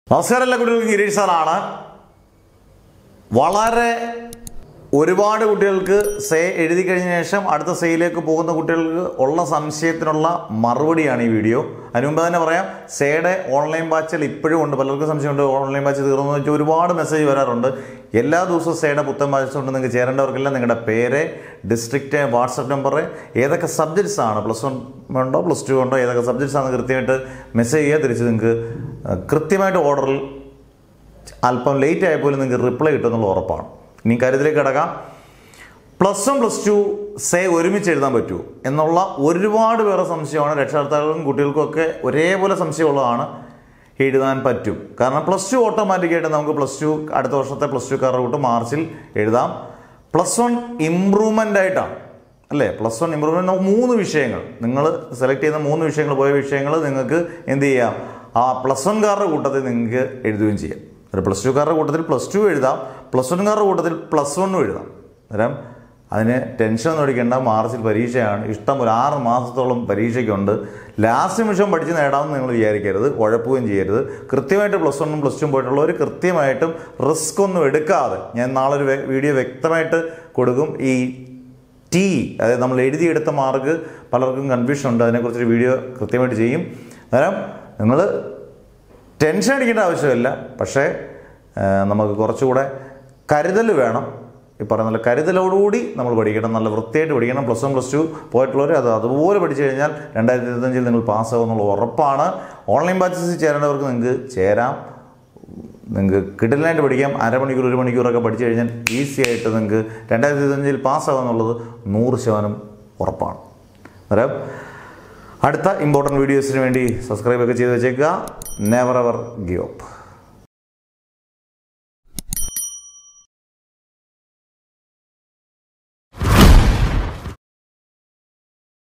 നമസ്കാരം എല്ലാ കുട്ടികൾക്കും ഗിരീഷ് സാറാണ് വളരെ ഒരുപാട് കുട്ടികൾക്ക് സേ എഴുതി കഴിഞ്ഞ ശേഷം അടുത്ത സെയിലേക്ക് പോകുന്ന കുട്ടികൾക്ക് ഉള്ള സംശയത്തിനുള്ള മറുപടിയാണ് ഈ വീഡിയോ അതിന് മുമ്പ് തന്നെ പറയാം സേയുടെ ഓൺലൈൻ ബാച്ചിൽ ഇപ്പോഴും ഉണ്ട് പലർക്കും സംശയമുണ്ട് ഓൺലൈൻ ബാച്ച് തീർന്നു വെച്ചാൽ ഒരുപാട് മെസ്സേജ് വരാറുണ്ട് എല്ലാ ദിവസവും സേയുടെ പുത്തൻ ബാച്ച് കൊണ്ട് നിങ്ങൾക്ക് ചേരേണ്ടവർക്കെല്ലാം നിങ്ങളുടെ പേര് ഡിസ്ട്രിക്റ്റ് വാട്സപ്പ് നമ്പർ ഏതൊക്കെ സബ്ജക്ട്സ് ആണ് പ്ലസ് വൺ ഉണ്ടോ പ്ലസ് ടു ഉണ്ടോ ഏതൊക്കെ സബ്ജക്ട്സ് ആണ് കൃത്യമായിട്ട് മെസ്സേജ് ചെയ്യുക തിരിച്ച് നിങ്ങൾക്ക് അഹ്, കൃത്യമായിട്ട് ഓർഡറിൽ അല്പം ലേറ്റ് ആയ പോലും നിങ്ങൾക്ക് റിപ്ലൈ കിട്ടുമെന്നുള്ള ഉറപ്പാണ് ഇനി കാര്യത്തിലേക്ക് കിടക്കാം പ്ലസ് വൺ പ്ലസ് ടു സേ ഒരുമിച്ച് എഴുതാൻ പറ്റുമോ എന്നുള്ള ഒരുപാട് പേരെ സംശയമാണ് രക്ഷകർത്താക്കൾക്കും കുട്ടികൾക്കും ഒക്കെ ഒരേപോലെ സംശയമുള്ളതാണ് എഴുതാൻ പറ്റും കാരണം പ്ലസ് ടു ഓട്ടോമാറ്റിക്കായിട്ട് നമുക്ക് പ്ലസ് ടു അടുത്ത വർഷത്തെ പ്ലസ് ടു കാരുടെ കൂട്ട് മാർച്ചിൽ എഴുതാം പ്ലസ് വൺ ഇമ്പ്രൂവ്മെൻ്റ് ആയിട്ടാണ് അല്ലേ പ്ലസ് വൺ ഇമ്പ്രൂവ്മെൻറ്റ് നമുക്ക് മൂന്ന് വിഷയങ്ങൾ നിങ്ങൾ സെലക്ട് ചെയ്യുന്ന മൂന്ന് വിഷയങ്ങൾ പോയ വിഷയങ്ങൾ നിങ്ങൾക്ക് എന്ത് ചെയ്യാം ആ പ്ലസ് വൺകാരുടെ കൂട്ടത്തിൽ നിങ്ങൾക്ക് എഴുതുകയും ചെയ്യാം ഒരു പ്ലസ് ടുക്കാരുടെ കൂട്ടത്തിൽ പ്ലസ് ടു എഴുതാം പ്ലസ് വൺകാരുടെ കൂട്ടത്തിൽ പ്ലസ് വണ്ണും എഴുതാം അന്നേരം അതിന് ടെൻഷൻ ഒന്നും അടിക്കേണ്ട മാർച്ചിൽ പരീക്ഷയാണ് ഇഷ്ടം ഒരു ആറ് മാസത്തോളം പരീക്ഷയ്ക്കുണ്ട് ലാസ്റ്റ് നിമിഷം പഠിച്ച് നേടാമെന്ന് നിങ്ങൾ വിചാരിക്കരുത് ഉഴപ്പുകയും ചെയ്യരുത് കൃത്യമായിട്ട് പ്ലസ് വണ്ണും പ്ലസ് ടും പോയിട്ടുള്ളവർ കൃത്യമായിട്ടും റിസ്ക് ഒന്നും എടുക്കാതെ ഞാൻ നാളെ ഒരു വെ- വീഡിയോ വ്യക്തമായിട്ട് കൊടുക്കും ഈ ടി അതായത് നമ്മൾ എഴുതിയെടുത്ത മാർക്ക് പലർക്കും കൺഫ്യൂഷൻ ഉണ്ട് അതിനെക്കുറിച്ചൊരു വീഡിയോ കൃത്യമായിട്ട് ചെയ്യും അന്നേരം നിങ്ങൾ ടെൻഷൻ അടിക്കേണ്ട ആവശ്യമില്ല പക്ഷേ ആ, നമുക്ക് കുറച്ചുകൂടെ കരുതൽ വേണം ഈ പറയുന്ന പോലെ കരുതലോടുകൂടി നമ്മൾ പഠിക്കണം നല്ല വൃത്തിയായിട്ട് പഠിക്കണം പ്ലസ് വൺ പ്ലസ് ടു പോയിട്ടുള്ളവർ അത് അതുപോലെ പഠിച്ചു കഴിഞ്ഞാൽ രണ്ടായിരത്തി ഇരുപത്തഞ്ചിൽ നിങ്ങൾ പാസ്സാകും എന്നുള്ള ഉറപ്പാണ് ഓൺലൈൻ ബാച്ചസിൽ ചേരേണ്ടവർക്ക് നിങ്ങൾക്ക് ചേരാം നിങ്ങൾക്ക് കിടലായിട്ട് പഠിക്കാം അരമണിക്കൂർ ഒരു മണിക്കൂറൊക്കെ പഠിച്ചു കഴിഞ്ഞാൽ ഈസി ആയിട്ട് നിങ്ങൾക്ക് രണ്ടായിരത്തി ഇരുപത്തഞ്ചിൽ പാസ്സാകും എന്നുള്ളത് നൂറ് ശതമാനം ഉറപ്പാണ് അന്നേരം അടുത്ത ഇമ്പോർട്ടൻറ്റ് വീഡിയോസിന് വേണ്ടി സബ്സ്ക്രൈബ് ഒക്കെ ചെയ്ത് വെച്ചേക്കുക നെവർ എവർ ഗിവ് അപ്പ്